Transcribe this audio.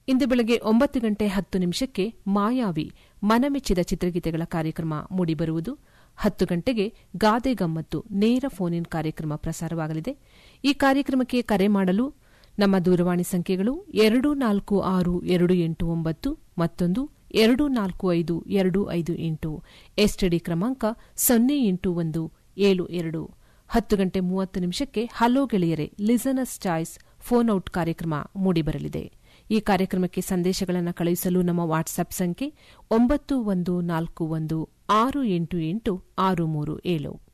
ಇಂದು ಬೆಳಗ್ಗೆ ಒಂಬತ್ತು ಗಂಟೆ ಹತ್ತು ನಿಮಿಷಕ್ಕೆ ಮಾಯಾವಿ ಮನಮೆಚ್ಚಿದ ಚಿತ್ರಗೀತೆಗಳ ಕಾರ್ಯಕ್ರಮ ಮೂಡಿಬರುವುದು ಹತ್ತು ಗಂಟೆಗೆ ಗಾದೆ ಗಮ್ಮತ್ತು ನೇರ ಫೋನ್ ಇನ್ ಕಾರ್ಯಕ್ರಮ ಪ್ರಸಾರವಾಗಲಿದೆ ಈ ಕಾರ್ಯಕ್ರಮಕ್ಕೆ ಕರೆ ಮಾಡಲು ನಮ್ಮ ದೂರವಾಣಿ ಸಂಖ್ಯೆಗಳು ಎರಡು ನಾಲ್ಕು ಆರು ಎರಡು ಎಂಟು ಒಂಬತ್ತು ಮತ್ತೊಂದು ಎರಡು ನಾಲ್ಕು ಐದು ಎರಡು ಐದು ಎಂಟು ಎಸ್ಟಿಡಿ ಕ್ರಮಾಂಕ ಸೊನ್ನೆ ಎಂಟು ಒಂದು ಏಳು ಎರಡು ಹತ್ತು ಗಂಟೆ ಮೂವತ್ತು ನಿಮಿಷಕ್ಕೆ ಹಲೋ ಗೆಳೆಯರೆ ಲಿಸನರ್ಸ್ ಚಾಯ್ಸ್ ಫೋನ್ ಔಟ್ ಕಾರ್ಯಕ್ರಮ ಮೂಡಿಬರಲಿದೆ ಈ ಕಾರ್ಯಕ್ರಮಕ್ಕೆ ಸಂದೇಶಗಳನ್ನು ಕಳುಹಿಸಲು ನಮ್ಮ ವಾಟ್ಸ್ಆಪ್ ಸಂಖ್ಯೆ ಒಂಬತ್ತು ಒಂದು ನಾಲ್ಕು ಒಂದು ಆರು ಎಂಟು ಎಂಟು ಆರು ಮೂರು ಏಳು